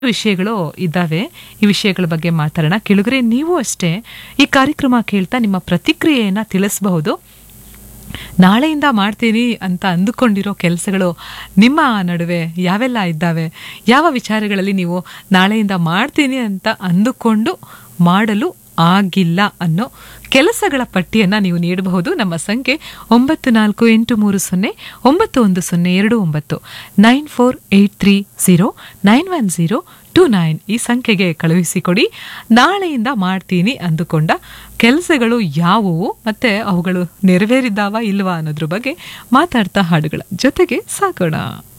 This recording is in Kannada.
ವಿಷಯಗಳು ಇದ್ದಾವೆ ಈ ವಿಷಯಗಳ ಬಗ್ಗೆ ಮಾತಾಡೋಣ ಕೆಳಗರೆ ನೀವು ಅಷ್ಟೇ ಈ ಕಾರ್ಯಕ್ರಮ ಕೇಳ್ತಾ ನಿಮ್ಮ ಪ್ರತಿಕ್ರಿಯೆಯನ್ನ ತಿಳಿಸಬಹುದು ನಾಳೆಯಿಂದ ಮಾಡ್ತೀನಿ ಅಂತ ಅಂದುಕೊಂಡಿರೋ ಕೆಲಸಗಳು ನಿಮ್ಮ ನಡುವೆ ಯಾವೆಲ್ಲ ಇದ್ದಾವೆ ಯಾವ ವಿಚಾರಗಳಲ್ಲಿ ನೀವು ನಾಳೆಯಿಂದ ಮಾಡ್ತೀನಿ ಅಂತ ಅಂದುಕೊಂಡು ಮಾಡಲು ಆಗಿಲ್ಲ ಅನ್ನೋ ಕೆಲಸಗಳ ಪಟ್ಟಿಯನ್ನು ನೀವು ನೀಡಬಹುದು ನಮ್ಮ ಸಂಖ್ಯೆ ಒಂಬತ್ತು ನಾಲ್ಕು ಎಂಟು ಮೂರು ಸೊನ್ನೆ ಒಂಬತ್ತು ಒಂದು ಸೊನ್ನೆ ಎರಡು ಒಂಬತ್ತು nine four eight three zero nine one zero two nine ಈ ಸಂಖ್ಯೆಗೆ ಕಳುಹಿಸಿಕೊಡಿ ನಾಳೆಯಿಂದ ಮಾಡ್ತೀನಿ ಅಂದುಕೊಂಡ ಕೆಲಸಗಳು ಯಾವುವು ಮತ್ತೆ ಅವುಗಳು ನೆರವೇರಿದ್ದಾವ ಇಲ್ವಾ ಅನ್ನೋದ್ರ ಬಗ್ಗೆ ಮಾತಾಡ್ತಾ ಹಾಡುಗಳ ಜೊತೆಗೆ ಸಾಕೋಣ